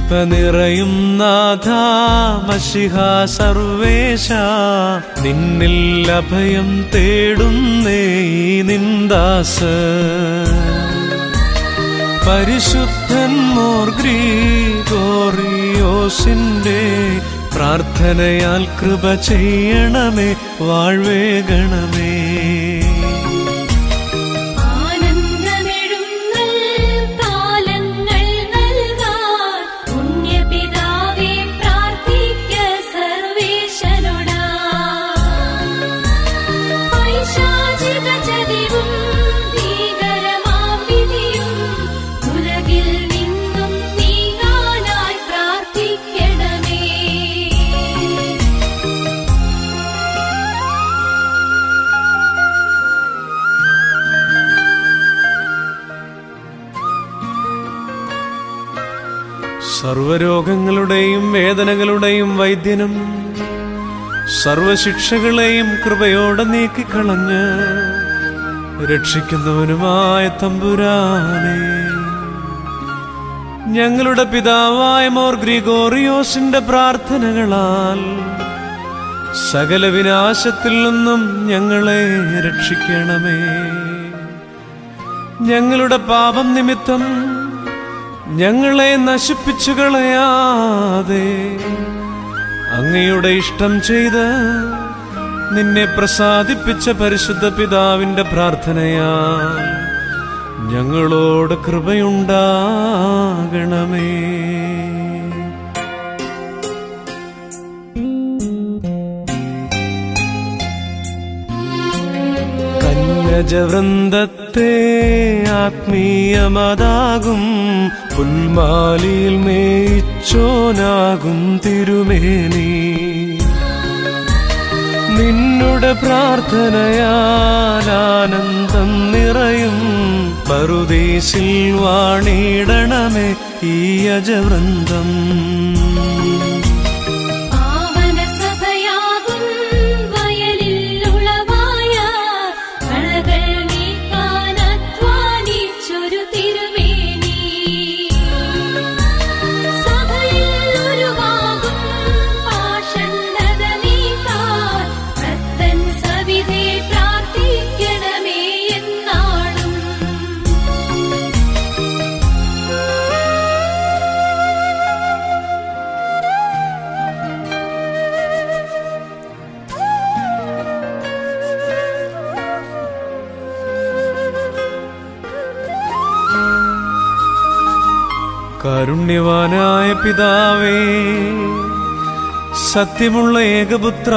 കൃപ നിറയും നാഥ മഷിഹ സർവേശ നിന്നിൽ അഭയം തേടുന്നേ ഈ നിന്ദാസ പരിശുദ്ധൻ മോർ ഗ്രീഗോറിയോസിന്റെ പ്രാർത്ഥനയാൽ കൃപ ചെയ്യണമേ വാഴ്വേഗണമേ ആനന്ദമെഴുന്നൽ കാലങ്ങൾ നൽകാൻ പുണ്യപിതാവേ പ്രാർത്ഥിക്ക സർവേശ്വരനോടാ പൈശാചിക ചതിവും ഭീകരമാം വിധിയും ഉലകിൽ നിന്നും നീങ്ങാനായി പ്രാർത്ഥിക്കണമേ സർവരോഗങ്ങളുടെയും വേദനകളുടെയും വൈദ്യനും സർവശിക്ഷകളെയും കൃപയോടെ നീക്കിക്കളഞ്ഞ് രക്ഷിക്കുന്നവനുമായ തമ്പുരാനെ ഞങ്ങളുടെ പിതാവായ മോർ ഗ്രിഗോറിയോസിന്റെ പ്രാർത്ഥനകളാൽ സകല വിനാശത്തിൽ നിന്നും ഞങ്ങളെ രക്ഷിക്കണമേ ഞങ്ങളുടെ പാപം നിമിത്തം ഞങ്ങളെ നശിപ്പിച്ചു കളയാതെ അങ്ങയുടെ ഇഷ്ടം ചെയ്ത് നിന്നെ പ്രസാദിപ്പിച്ച പരിശുദ്ധ പിതാവിന്റെ പ്രാർത്ഥനയാൽ ഞങ്ങളോട് കൃപയുണ്ടാകണമേ കന്യജവൃന്ദത്തെ ആത്മീയമതാകും പുൽമാലിയിൽ മേയിച്ചോനാകും തിരുമേനി നിന്നുടെ പ്രാർത്ഥനയാൽ ആനന്ദം നിറയും പറുദീസിൽ വാണിടണമേ ഈ അജവൃന്ദം പാവനസഭയാകും വയലിൽ ഉളവായ കളകൾ നീക്കാൻ അധ്വാനിച്ചൊരു തിരുമേനി സഭയിൽ ഉരുവാകും പാഷണ്ഡത നീക്കാൻ ഭക്തൻ സവിധേ പ്രാർത്ഥിക്കണമേ എന്നാളും കാരുണ്യവാനായ പിതാവേ സത്യമുള്ള ഏകപുത്ര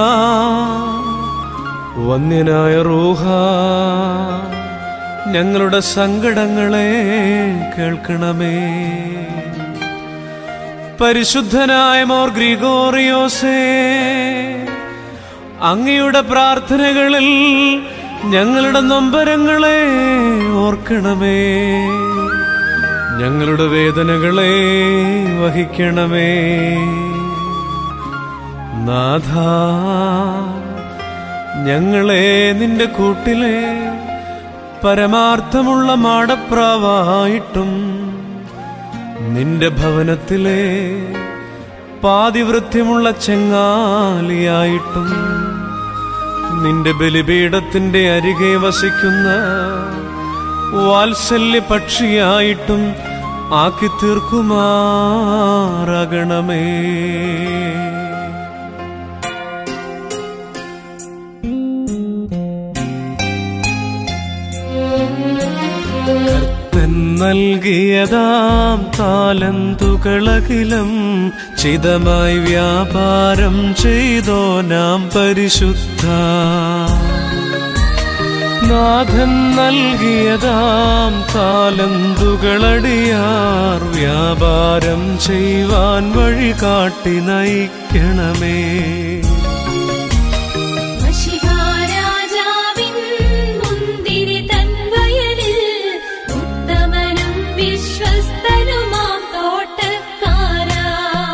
വന്യനായ റൂഹ ഞങ്ങളുടെ സങ്കടങ്ങളെ കേൾക്കണമേ പരിശുദ്ധനായ മോർ ഗ്രിഗോറിയോസേ അങ്ങയുടെ പ്രാർത്ഥനകളിൽ ഞങ്ങളുടെ നൊമ്പരങ്ങളെ ഓർക്കണമേ ഞങ്ങളുടെ വേദനകളെ വഹിക്കണമേ നാഥ ഞങ്ങളെ നിന്റെ കൂട്ടിലെ പരമാർത്ഥമുള്ള മാടപ്രാവായിട്ടും നിന്റെ ഭവനത്തിലെ പാതിവൃത്യമുള്ള ചെങ്ങാലിയായിട്ടും നിന്റെ ബലിപീഠത്തിന്റെ അരികെ വസിക്കുന്ന വാത്സല്യ പക്ഷിയായിട്ടും ആക്കി തീർക്കുമാറാകണമേ കർത്തൻ നൽകിയതാം താലന്തുകളകിലും ചിതമായി വ്യാപാരം ചെയ്തോ നാം പരിശുദ്ധ നാഥൻ നൽകിയതാം താലന്തുകളടിയാർ വ്യാപാരം ചെയ്യുവാൻ വഴി കാട്ടി നയിക്കണമേ വശിഹാരാജാവിൻ മുന്തിരി തൻ വയലിൽ ഉത്തമനും വിശ്വസ്തനുമാം തോട്ടക്കാരാ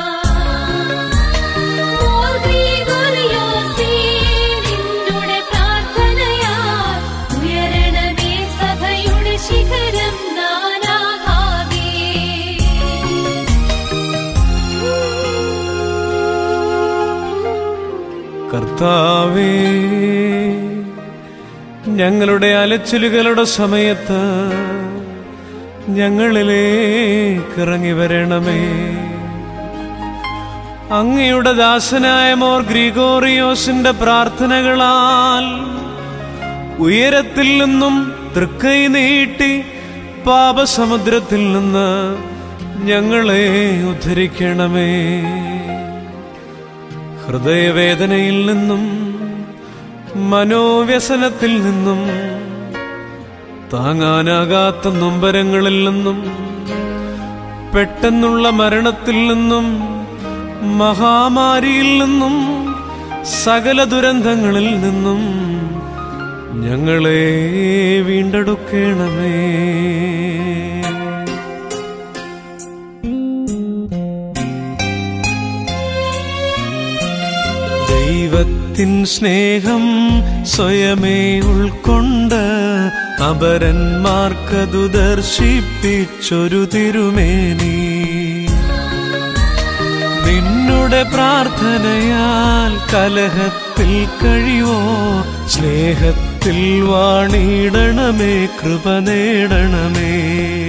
മോർ ഗ്രിഗോറിയോസേ, നിന്നുടെ പ്രാർത്ഥനയാൽ ഉയരണമേ സഭയുടെ ശിഖരം നാനാഭാഗേ കർത്താവേ ഞങ്ങളുടെ അലച്ചിലുകളുടെ സമയത്ത് ഞങ്ങളിലേക്ക് ഇറങ്ങി വരണമേ അങ്ങയുടെ ദാസനായ മോർ ഗ്രിഗോറിയോസിന്റെ പ്രാർത്ഥനകളാൽ ഉയരത്തിൽ നിന്നും തൃക്കൈ നീട്ടി പാപസമുദ്രത്തിൽ നിന്ന് ഞങ്ങളെ ഉദ്ധരിക്കണമേ ഹൃദയവേദനയിൽ നിന്നും മനോവ്യസനത്തിൽ നിന്നും താങ്ങാനാകാത്ത നൊമ്പരങ്ങളിൽ നിന്നും പെട്ടെന്നുള്ള മരണത്തിൽ നിന്നും മഹാമാരിയിൽ നിന്നും സകല ദുരന്തങ്ങളിൽ നിന്നും ഞങ്ങളെ വീണ്ടെടുക്കണമേ ദൈവത്തിൻ സ്നേഹം സ്വയമേ ഉൾക്കൊണ്ട് അപരന്മാർക്കതു ദർശിപ്പിച്ചൊരു തിരുമേനി നിന്നുടെ പ്രാർത്ഥനയാൽ കലഹത്തിൽ കഴിവോ സ്നേഹത്തിൽ വാണിടണമേ കൃപ നേടണമേ